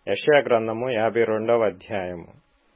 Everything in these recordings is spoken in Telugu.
యెషయా గ్రంథము యాభై రెండవ అధ్యాయము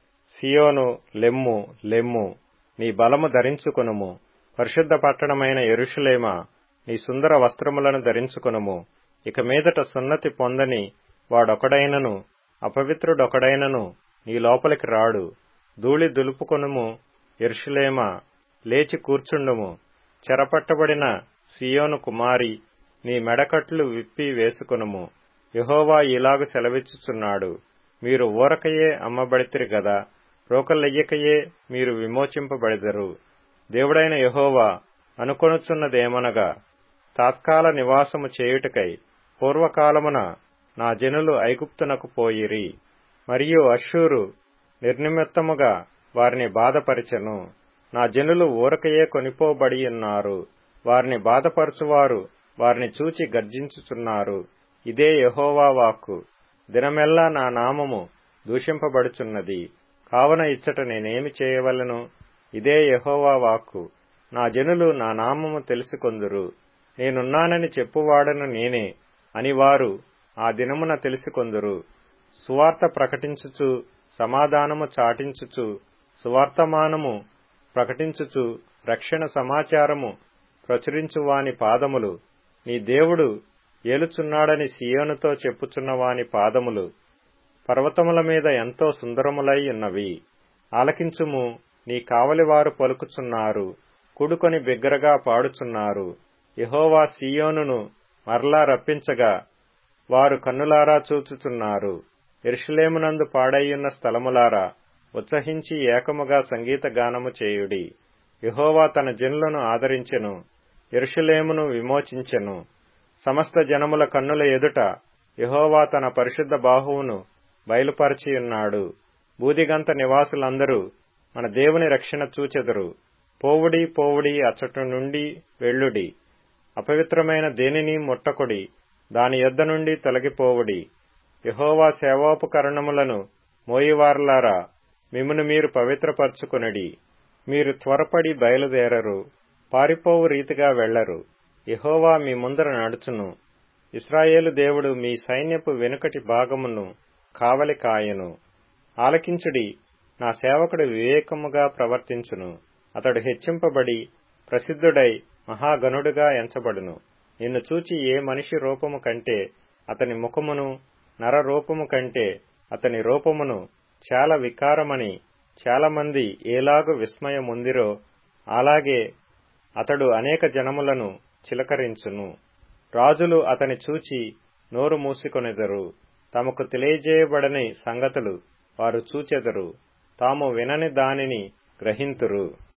సియోను లెమ్ము లెమ్ము నీ బలము ధరించుకొనుము పరిశుద్ధ పట్టణమైన యెరూషలేమా నీ సుందర వస్త్రములను ధరించుకొనుము ఇక మీదట సున్నతి పొందని వాడొకడైనను అపవిత్రుడొకడైనను నీ లోపలికి రాడు ధూళి దులుపుకొనుము యెరూషలేమా లేచి కూర్చుండుము చెరపట్టబడిన సియోను కుమారి నీ మెడకట్లు విప్పి వేసుకొనుము యెహోవా ఇలాగు సెలవిచ్చుచున్నాడు మీరు ఊరకయే అమ్మబడితిరి గదా రోకలెయ్యకయే మీరు విమోచింపబడెదరు దేవుడైన యెహోవా అనుకొనుచున్నదేమనగా తాత్కాల నివాసము చేయుటకై పూర్వకాలమున నా జనులు ఐగుప్తునకు పోయిరి మరియు అశ్షూరు నిర్నిమిత్తముగా వారిని బాధపరిచెను నా జనులు ఊరకయే కొనిపోబడి ఉన్నారు వారిని బాధపరచువారు వారిని చూచి గర్జించుచున్నారు ఇదే యెహోవా వాక్కు దినమెల్లా నా నామము దూషింపబడుచున్నది కావున ఇచ్చట నేనేమి చేయవలను ఇదే యెహోవా వాక్కు నా జనులు నా నామము తెలుసుకొందురు నేనున్నానని చెప్పువాడను నేనే అని వారు ఆ దినమున తెలుసుకొందురు సువార్త ప్రకటించుచు సమాధానము చాటించుచు సువార్తమానము ప్రకటించుచు రక్షణ సమాచారము ప్రచురించువాని పాదములు నీ దేవుడు ఏలుచున్నాడని సియోనుతో చెప్పుచున్నవాని పాదములు పర్వతముల మీద ఎంతో సుందరములై ఉన్నవి ఆలకించుము నీ కావలివారు పలుకుచున్నారు కూడుకొని బిగ్గరగా పాడుచున్నారు యహోవా సియోనును మరలా రప్పించగా వారు కన్నులారా చూచుచున్నారు ఎరుషులేమునందు పాడైయున్న స్థలములారా ఉత్సహించి ఏకముగా సంగీత గానము చేయుడి యహోవా తన జనులను ఆదరించెను ఎరుషులేమును విమోచించెను సమస్త జనముల కన్నుల ఎదుట యహోవా తన పరిశుద్ధ బాహువును బయలుపరచియున్నాడు బూదిగంత నివాసులందరూ మన దేవుని రక్షణ చూచెదరు పోవుడి పోవుడి అచ్చట నుండి వెళ్ళుడి అపవిత్రమైన దేనిని ముట్టకుడి దాని యొద్ద నుండి తొలగిపోవుడి యహోవా సేవోపకరణములను మోయివార్లారా మిమ్మును మీరు పవిత్రపరచుకునడి మీరు త్వరపడి బయలుదేరరు పారిపోవు రీతిగా వెళ్లరు యహోవా మీ ముందర నడుచును ఇస్రాయేలు దేవుడు మీ సైన్యపు వెనుకటి భాగమును కావలి కాయను ఆలకించుడి నా సేవకుడు వివేకముగా ప్రవర్తించును అతడు హెచ్చింపబడి ప్రసిద్ధుడై మహాగణుడుగా ఎంచబడును నిన్ను చూచి ఏ మనిషి రూపము కంటే అతని ముఖమును నర రూపము కంటే అతని రూపమును చాలా వికారమని చాలామంది ఏలాగు విస్మయముందిరో అలాగే అతడు అనేక జనములను చిలకరించును రాజులు అతని చూచి నోరు మూసుకొనెదరు తమకు తెలియజేయబడని సంగతులు వారు చూచెదరు తాము వినని దానిని గ్రహింతురు